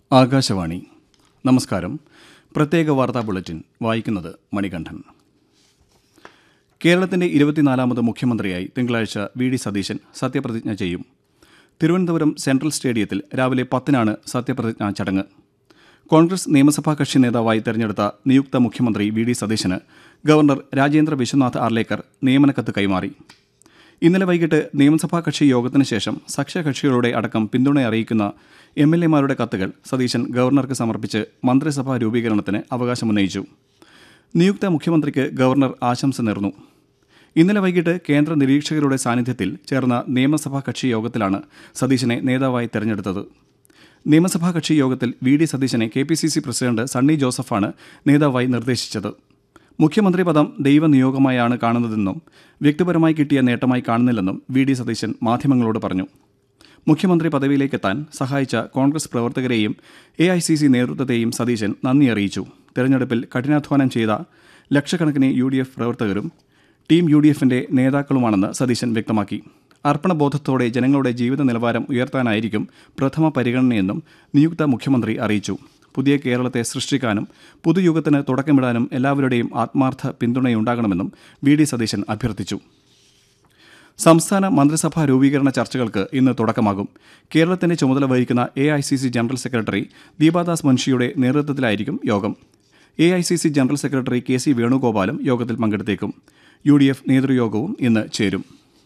ആകാശവാണി നമസ്കാരം പ്രത്യേക വാർത്താ ബുള്ളറ്റിൻ വായിക്കുന്നത് മണികണ്ഠൻ കേരളത്തിന്റെ ഇരുപത്തിനാലാമത് മുഖ്യമന്ത്രിയായി തിങ്കളാഴ്ച വി ഡി സതീശൻ സത്യപ്രതിജ്ഞ ചെയ്യും തിരുവനന്തപുരം സെൻട്രൽ സ്റ്റേഡിയത്തിൽ രാവിലെ പത്തിനാണ് സത്യപ്രതിജ്ഞാ ചടങ്ങ് കോൺഗ്രസ് നിയമസഭാ കക്ഷി നേതാവായി തെരഞ്ഞെടുത്ത നിയുക്ത മുഖ്യമന്ത്രി വി ഡി സതീശന് ഗവർണർ രാജേന്ദ്ര വിശ്വനാഥ് ആർലേക്കർ നിയമനക്കത്ത് കൈമാറി ഇന്നലെ വൈകിട്ട് നിയമസഭാ കക്ഷി യോഗത്തിന് ശേഷം സഖ്യകക്ഷികളുടെ അടക്കം പിന്തുണ അറിയിക്കുന്ന എം എൽ എമാരുടെ കത്തുകൾ സതീശൻ ഗവർണർക്ക് സമർപ്പിച്ച് മന്ത്രിസഭാ രൂപീകരണത്തിന് അവകാശമുന്നയിച്ചു നിയുക്ത മുഖ്യമന്ത്രിക്ക് ഗവർണർ ആശംസ നേർന്നു ഇന്നലെ വൈകിട്ട് കേന്ദ്ര നിരീക്ഷകരുടെ സാന്നിധ്യത്തിൽ ചേർന്ന നിയമസഭാ കക്ഷി യോഗത്തിലാണ് സതീശനെ നേതാവായി തെരഞ്ഞെടുത്തത് നിയമസഭാ കക്ഷി യോഗത്തിൽ വി ഡി സതീശനെ K P C C president Sunny ജോസഫാണ് നേതാവായി നിർദ്ദേശിച്ചത് മുഖ്യമന്ത്രി പദം ദൈവനിയോഗമായാണ് കാണുന്നതെന്നും വ്യക്തിപരമായി കിട്ടിയ നേട്ടമായി കാണുന്നില്ലെന്നും വി ഡി സതീശൻ മാധ്യമങ്ങളോട് പറഞ്ഞു മുഖ്യമന്ത്രി പദവിയിലേക്കെത്താൻ സഹായിച്ച കോൺഗ്രസ് പ്രവർത്തകരെയും എ ഐ സി സി നേതൃത്വത്തെയും സതീശൻ നന്ദി അറിയിച്ചു തെരഞ്ഞെടുപ്പിൽ കഠിനാധ്വാനം ചെയ്ത ലക്ഷക്കണക്കിന് യു ഡി എഫ് പ്രവർത്തകരും ടീം യു ഡി എഫിന്റെ നേതാക്കളുമാണെന്ന് സതീശൻ വ്യക്തമാക്കി അർപ്പണബോധത്തോടെ ജനങ്ങളുടെ ജീവിത നിലവാരം ഉയർത്താനായിരിക്കും പ്രഥമ പരിഗണനയെന്നും നിയുക്ത മുഖ്യമന്ത്രി അറിയിച്ചു പുതിയ കേരളത്തെ സൃഷ്ടിക്കാനും പുതുയുഗത്തിന് തുടക്കമിടാനും എല്ലാവരുടെയും ആത്മാർത്ഥ പിന്തുണയുണ്ടാകണമെന്നും വി ഡി സതീശൻ അഭ്യർത്ഥിച്ചു സംസ്ഥാന മന്ത്രിസഭാ രൂപീകരണ ചർച്ചകൾക്ക് ഇന്ന് തുടക്കമാകും കേരളത്തിന്റെ ചുമതല വഹിക്കുന്ന A I C C general secretary Deepadas മുൻഷിയുടെ നേതൃത്വത്തിലായിരിക്കും യോഗം A I C C general secretary K C വേണുഗോപാലും യോഗത്തിൽ പങ്കെടുത്തേക്കും യു ഡി എഫ് നേതൃയോഗവും ഇന്ന് ചേരും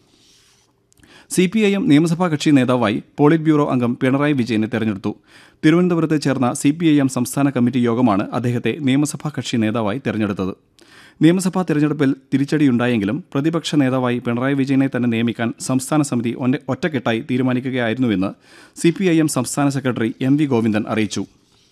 സി പി ഐ എം നിയമസഭാ കക്ഷി നേതാവായി പോളിറ്റ് ബ്യൂറോ അംഗം പിണറായി വിജയനെ തെരഞ്ഞെടുത്തു തിരുവനന്തപുരത്ത് ചേർന്ന സി പി ഐ എം സംസ്ഥാന കമ്മിറ്റി യോഗമാണ് അദ്ദേഹത്തെ നിയമസഭാ കക്ഷി നേതാവായി തെരഞ്ഞെടുത്തത് നിയമസഭാ തെരഞ്ഞെടുപ്പിൽ തിരിച്ചടിയുണ്ടായെങ്കിലും പ്രതിപക്ഷ നേതാവായി പിണറായി വിജയനെ തന്നെ നിയമിക്കാൻ സംസ്ഥാന സമിതി ഒന്ന- ഒറ്റക്കെട്ടായി തീരുമാനിക്കുകയായിരുന്നുവെന്ന് സി പി ഐ എം സംസ്ഥാന സെക്രട്ടറി എം വി ഗോവിന്ദൻ അറിയിച്ചു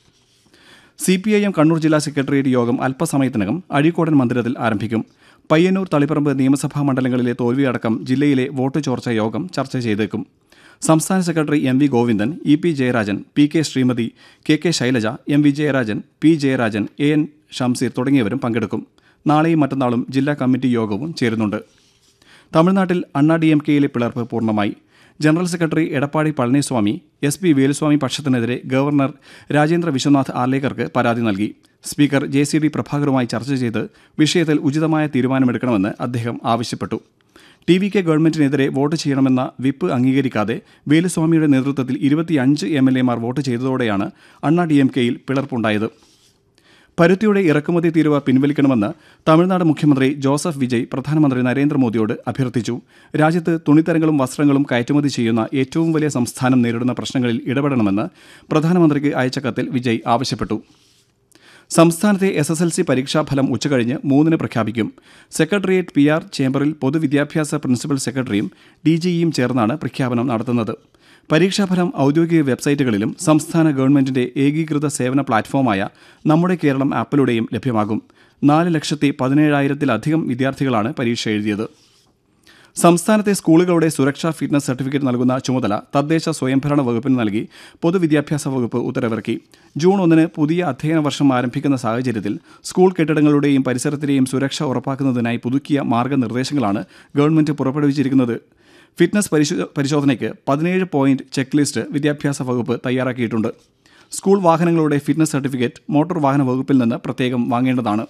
C P I M Kannur ജില്ലാ സെക്രട്ടേറിയറ്റ് യോഗം അല്പസമയത്തിനകം അഴീക്കോടൻ മന്ദിരത്തിൽ ആരംഭിക്കും പയ്യന്നൂർ തളിപ്പറമ്പ് നിയമസഭാ മണ്ഡലങ്ങളിലെ തോൽവിയടക്കം ജില്ലയിലെ വോട്ട് ചോർച്ച യോഗം ചർച്ച ചെയ്തേക്കും സംസ്ഥാന secretary M V Govindan E P Jayarajan P K Sreemathi K K Shailaja M V Jayarajan P Jayarajan A N Shamseer തുടങ്ങിയവരും പങ്കെടുക്കും നാളെയും മറ്റന്നാളും ജില്ലാ കമ്മിറ്റി യോഗവും ചേരുന്നുണ്ട് തമിഴ്നാട്ടിൽ അണ്ണാ ഡി എം കെയിലെ പിളർപ്പ് പൂർണ്ണമായി general secretary Edappadi Palaniswami S P Veluswamy പക്ഷത്തിനെതിരെ ഗവർണർ രാജേന്ദ്ര വിശ്വനാഥ് ആർലേക്കർക്ക് പരാതി നൽകി സ്പീക്കർ ജെ സി ഡി പ്രഭാകറുമായി ചർച്ച ചെയ്ത് വിഷയത്തിൽ ഉചിതമായ തീരുമാനമെടുക്കണമെന്ന് അദ്ദേഹം ആവശ്യപ്പെട്ടു ടി വി കെ ഗവൺമെന്റിനെതിരെ വോട്ട് ചെയ്യണമെന്ന വിപ്പ് അംഗീകരിക്കാതെ വേലുസ്വാമിയുടെ നേതൃത്വത്തിൽ ഇരുപത്തിയഞ്ച് എം എൽ എമാർ വോട്ട് ചെയ്തതോടെയാണ് അണ്ണാ ഡി എം കെയിൽ പിളർപ്പുണ്ടായത് പരുത്തിയുടെ ഇറക്കുമതി തീരുവ പിൻവലിക്കണമെന്ന് തമിഴ്നാട് മുഖ്യമന്ത്രി ജോസഫ് വിജയ് പ്രധാനമന്ത്രി നരേന്ദ്രമോദിയോട് അഭ്യർത്ഥിച്ചു രാജ്യത്ത് തുണിത്തരങ്ങളും വസ്ത്രങ്ങളും കയറ്റുമതി ചെയ്യുന്ന ഏറ്റവും വലിയ സംസ്ഥാനം നേരിടുന്ന പ്രശ്നങ്ങളിൽ ഇടപെടണമെന്ന് പ്രധാനമന്ത്രിക്ക് അയച്ച കത്തിൽ വിജയ് ആവശ്യപ്പെട്ടു സംസ്ഥാനത്തെ എസ് എസ് എൽ സി പരീക്ഷാഫലം ഉച്ചകഴിഞ്ഞ് മൂന്നിന് പ്രഖ്യാപിക്കും സെക്രട്ടേറിയറ്റ് പി ആർ ചേംബറിൽ പൊതുവിദ്യാഭ്യാസ പ്രിൻസിപ്പൽ സെക്രട്ടറിയും ഡി ജിയും ചേർന്നാണ് പ്രഖ്യാപനം നടത്തുന്നത് പരീക്ഷാഫലം ഔദ്യോഗിക വെബ്സൈറ്റുകളിലും സംസ്ഥാന ഗവൺമെന്റിന്റെ ഏകീകൃത സേവന പ്ലാറ്റ്ഫോമായ നമ്മുടെ കേരളം ആപ്പിലൂടെയും ലഭ്യമാകും നാല് ലക്ഷത്തി പതിനേഴായിരത്തിലധികം വിദ്യാർത്ഥികളാണ് പരീക്ഷ എഴുതിയത് സംസ്ഥാനത്തെ സ്കൂളുകളുടെ സുരക്ഷാ ഫിറ്റ്നസ് സർട്ടിഫിക്കറ്റ് നൽകുന്ന ചുമതല തദ്ദേശ സ്വയംഭരണ വകുപ്പിന് നൽകി പൊതുവിദ്യാഭ്യാസ വകുപ്പ് ഉത്തരവിറക്കി ജൂൺ ഒന്നിന് പുതിയ അധ്യയന വർഷം ആരംഭിക്കുന്ന സാഹചര്യത്തിൽ സ്കൂൾ കെട്ടിടങ്ങളുടെയും പരിസരത്തിലെയും സുരക്ഷ ഉറപ്പാക്കുന്നതിനായി പുതുക്കിയ മാർഗനിർദ്ദേശങ്ങളാണ് ഗവൺമെന്റ് പുറപ്പെടുവിച്ചിരിക്കുന്നത് ഫിറ്റ്നസ് പരിശോ പരിശോധനയ്ക്ക് പതിനേഴ് പോയിന്റ് ചെക്ക് ലിസ്റ്റ് വിദ്യാഭ്യാസ വകുപ്പ് തയ്യാറാക്കിയിട്ടുണ്ട് സ്കൂൾ വാഹനങ്ങളുടെ ഫിറ്റ്നസ് സർട്ടിഫിക്കറ്റ് മോട്ടോർ വാഹന വകുപ്പിൽ നിന്ന് പ്രത്യേകം വാങ്ങേണ്ടതാണ്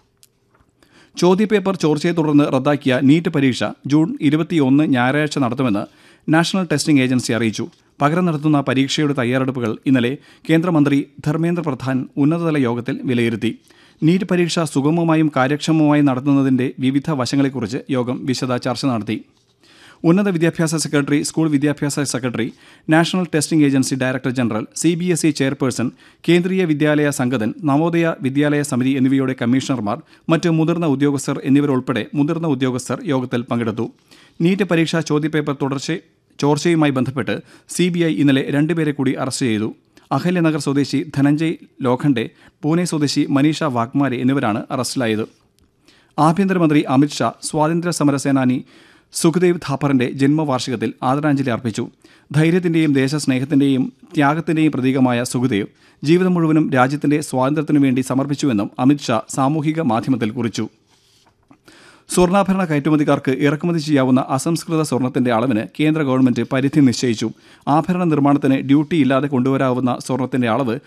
ചോദ്യപേപ്പർ ചോർച്ചയെ തുടർന്ന് റദ്ദാക്കിയ നീറ്റ് പരീക്ഷ ജൂൺ ഇരുപത്തിയൊന്ന് ഞായറാഴ്ച നടത്തുമെന്ന് നാഷണൽ ടെസ്റ്റിംഗ് ഏജൻസി അറിയിച്ചു പകരം നടത്തുന്ന പരീക്ഷയുടെ തയ്യാറെടുപ്പുകൾ ഇന്നലെ കേന്ദ്രമന്ത്രി ധർമ്മേന്ദ്ര പ്രധാൻ ഉന്നതതല യോഗത്തിൽ വിലയിരുത്തി നീറ്റ് പരീക്ഷ സുഗമമായും കാര്യക്ഷമമായും നടത്തുന്നതിന്റെ വിവിധ വശങ്ങളെക്കുറിച്ച് യോഗം വിശദ ചർച്ച നടത്തി ഉന്നത വിദ്യാഭ്യാസ സെക്രട്ടറി സ്കൂൾ വിദ്യാഭ്യാസ secretary national testing agency director general C B S E chairperson Kendriya Vidyalaya Sangathan Navodaya വിദ്യാലയ സമിതി എന്നിവയുടെ കമ്മീഷണർമാർ മറ്റ് മുതിർന്ന ഉദ്യോഗസ്ഥർ എന്നിവരുൾപ്പെടെ മുതിർന്ന ഉദ്യോഗസ്ഥർ യോഗത്തിൽ പങ്കെടുത്തു നീറ്റ് പരീക്ഷാ ചോദ്യപേപ്പർ തുടർച്ച ചോർച്ചയുമായി ബന്ധപ്പെട്ട് സി ബി ഐ ഇന്നലെ രണ്ടുപേരെ കൂടി അറസ്റ്റ് ചെയ്തു അഹല്യനഗർ സ്വദേശി ധനഞ്ജയ് ലോഖണ്ഡെ പൂനെ സ്വദേശി മനീഷ വാഗ്മാരെ എന്നിവരാണ് അറസ്റ്റിലായത് ആഭ്യന്തരമന്ത്രി അമിത്ഷാ സ്വാതന്ത്ര്യ സമരസേനാനി സുഖദേവ് ഥാപ്പറിന്റെ ജന്മവാർഷികത്തിൽ ആദരാഞ്ജലി അർപ്പിച്ചു ധൈര്യത്തിന്റെയും ദേശസ്നേഹത്തിന്റെയും ത്യാഗത്തിന്റെയും പ്രതീകമായ സുഖദേവ് ജീവിതം മുഴുവനും രാജ്യത്തിന്റെ സ്വാതന്ത്ര്യത്തിനു വേണ്ടി സമർപ്പിച്ചുവെന്നും അമിത്ഷാ സാമൂഹിക മാധ്യമത്തിൽ കുറിച്ചു സ്വർണ്ണാഭരണ കയറ്റുമതിക്കാർക്ക് ഇറക്കുമതി ചെയ്യാവുന്ന അസംസ്കൃത സ്വർണത്തിന്റെ അളവിന് കേന്ദ്ര ഗവൺമെന്റ് പരിധി നിശ്ചയിച്ചു ആഭരണ നിർമ്മാണത്തിന് ഡ്യൂട്ടി ഇല്ലാതെ കൊണ്ടുവരാവുന്ന സ്വർണത്തിന്റെ അളവ്